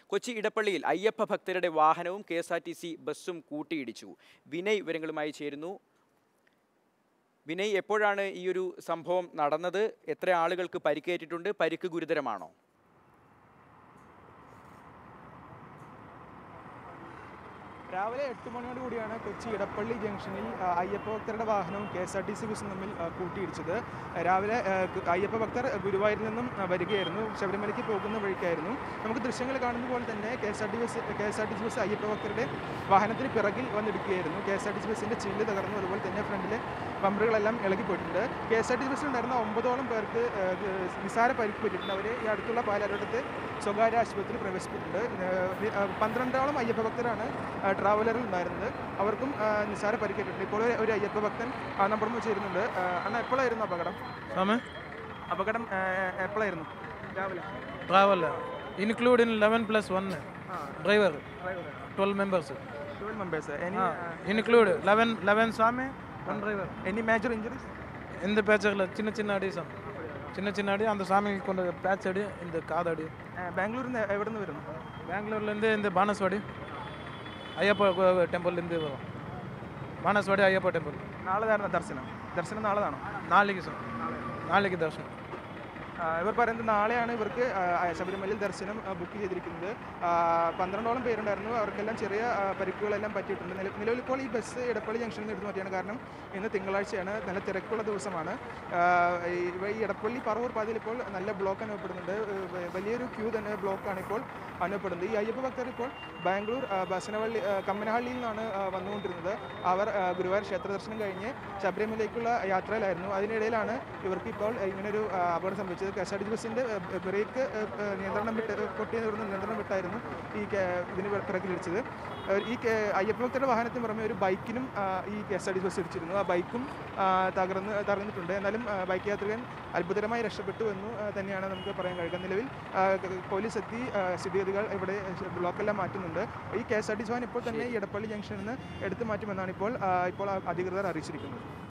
കൊച്ചി ഇടപ്പള്ളിയിൽ അയ്യപ്പ ഭക്തരുടെ വാഹനവും K S R T C ബസ്സും കൂട്ടിയിടിച്ചു വിനയ് വിവരങ്ങളുമായി ചേരുന്നു വിനയ് എപ്പോഴാണ് ഈ ഒരു സംഭവം നടന്നത് എത്ര ആളുകൾക്ക് പരിക്കേറ്റിട്ടുണ്ട് പരിക്ക് ഗുരുതരമാണോ രാവിലെ എട്ട് മണിയോട് കൂടിയാണ് കൊച്ചി ഇടപ്പള്ളി ജംഗ്ഷനിൽ ആ, അയ്യപ്പ ഭക്തരുടെ വാഹനവും K S R T C ബസ്സും തമ്മിൽ ആ, കൂട്ടിയിടിച്ചത് രാവിലെ ആ, ഗു- അയ്യപ്പ ഭക്തർ ഗുരുവായൂരിൽ നിന്നും ആ, വരികയായിരുന്നു ശബരിമലയ്ക്ക് പോകുന്ന വഴിക്കായിരുന്നു നമുക്ക് ദൃശ്യങ്ങൾ കാണുന്ന പോലെ തന്നെ K S R T bus K S R T C bus Ayyappa ഭക്തരുടെ വാഹനത്തിന് പിറകിൽ വന്നിടിക്കുകയായിരുന്നു K S R T C ബസ്സിൻ്റെ ചില്ല് തകർന്നു അതുപോലെ തന്നെ ഫ്രണ്ടിലെ ബമ്പറുകളെല്ലാം ഇളകിപ്പോയിട്ടുണ്ട് K S R T C ബസ്സിലുണ്ടായിരുന്ന ഒമ്പതോളം പേർക്ക് ആ, ഗ് നിസാര പരിക്ക് പറ്റിയിട്ടുണ്ട് അവരെ ഈ അടുത്തുള്ള പാലാരോടത്ത് സ്വകാര്യ ആശുപത്രിയിൽ പ്രവേശിപ്പിച്ചിട്ടുണ്ട് ആ, ആ, പന്ത്രണ്ടോളം അയ്യപ്പ ഭക്തരാണ് ആ, ട്രാവലറിൽ ഉണ്ടായിരുന്നത് അവർക്കും ആ, നിസ്സാര പരിക്കേറ്റിട്ടുണ്ട് ഇപ്പോൾ ഒരു- ഒരു അയ്യപ്പ ഭക്തൻ ആ, നമ്മുടെ ചേരുന്നുണ്ട് ആ, അണ്ണാ എപ്പോഴായിരുന്നു അപകടം समय അപകടം ആ, എപ്പോഴായിരുന്നു രാവിലെ travel include in 11 plus one driver 12 members twelve members any हाँ include 11 11 swami one driver any major injuries இந்த பேச்சரில் சின்ன சின்ன அடி சாமி சின்ன சின்ன அடி அந்த சாமிக்கு கொண்டு பேட்ச் அடி இந்த காதடி ബാംഗ്ലൂരിൽ നിന്ന് എവിടെ നിന്ന് വരുന്നു பெங்களூர்லேருந்து இந்த பானஸ்வாடி ஐயப்பா டெம்பிள்லேருந்து வரும் பானஸ்வாடி ஐயப்பா டெம்பிள் നാളെ ആയിരുന്നു ദർശനം ദർശനം നാളെയാണോ நாளைக்கு சார் நாளைக்கு தர்ஷனம் ആ, ഇവർ പറയുന്നത് നാളെയാണ് ഇവർക്ക് ആ, ആ, ശബരിമലയിൽ ദർശനം ആ, ബുക്ക് ചെയ്തിരിക്കുന്നത് ആ, പന്ത്രണ്ടോളം പേരുണ്ടായിരുന്നു അവർക്കെല്ലാം ചെറിയ ആ, പരിക്കുകളെല്ലാം പറ്റിയിട്ടുണ്ട് നില- നിലവിൽ ഇപ്പോൾ ഈ ബസ് ഇടപ്പള്ളി ജംഗ്ഷനിൽ നിന്ന് എടുത്തു മാറ്റിയാണ് കാരണം ഇന്ന് തിങ്കളാഴ്ചയാണ് നല്ല തിരക്കുള്ള ദിവസമാണ് ആ, ഈ ഇവ- ഈ ഇടപ്പള്ളി പറവൂർ പാതയിൽ ഇപ്പോൾ നല്ല ബ്ലോക്ക് അനുഭവപ്പെടുന്നുണ്ട് ഏ, വ- വലിയൊരു ക്യൂ തന്നെ ബ്ലോക്കാണ് ഇപ്പോൾ അനുഭവപ്പെടുന്നത് ഈ അയ്യപ്പ ഭക്തർ ഇപ്പോൾ ബാംഗ്ലൂർ ആ, ബസനവള്ളി ആ, കമ്മനഹള്ളിയിൽ നിന്നാണ് ആ, വന്നുകൊണ്ടിരുന്നത് അവർ ആ, ഗുരുവായൂർ ക്ഷേത്ര ദർശനം കഴിഞ്ഞ് ശബരിമലയ്ക്കുള്ള യാത്രയിലായിരുന്നു അതിനിടയിലാണ് ഇവർക്ക് ഇപ്പോൾ ഇങ്ങനൊരു ആ, അപകടം സംഭവിച്ചത് K S R T C ബസ്സിൻ്റെ ബ്രേക്ക് ആ, ആ, നിയന്ത്രണം വിട്ട് പൊട്ടിയെ തുടർന്ന് നിയന്ത്രണം വിട്ടായിരുന്നു ഈ കെ- ഇതിന് പിറകിലിടിച്ചത് ആ, ഈ കെ- അയ്യപ്പ ഭക്തരുടെ വാഹനത്തിന് പുറമെ ഒരു ബൈക്കിനും ആ, ഈ K S R T C bus ഇടിച്ചിരുന്നു ആ ബൈക്കും ആ, തകർന്ന് തകർന്നിട്ടുണ്ട് എന്നാലും ആ, ബൈക്ക് യാത്രികൻ അത്ഭുതകരമായി രക്ഷപ്പെട്ടു എന്ന് ആ, തന്നെയാണ് നമുക്ക് പറയാൻ കഴിയുക നിലവിൽ ആ, ക- പോലീസ് എത്തി ആ, സ്ഥിതിഗതികൾ ഇവിടെ ബ്ലോക്കെല്ലാം മാറ്റുന്നുണ്ട് ഈ K S R T C വാഹനം ഇപ്പോൾ തന്നെ ഈ എടപ്പള്ളി ജംഗ്ഷനിൽ നിന്ന് എടുത്തു മാറ്റുമെന്നാണ് ഇപ്പോൾ ആ, ഇപ്പോൾ അധികൃതർ അറിയിച്ചിരിക്കുന്നത്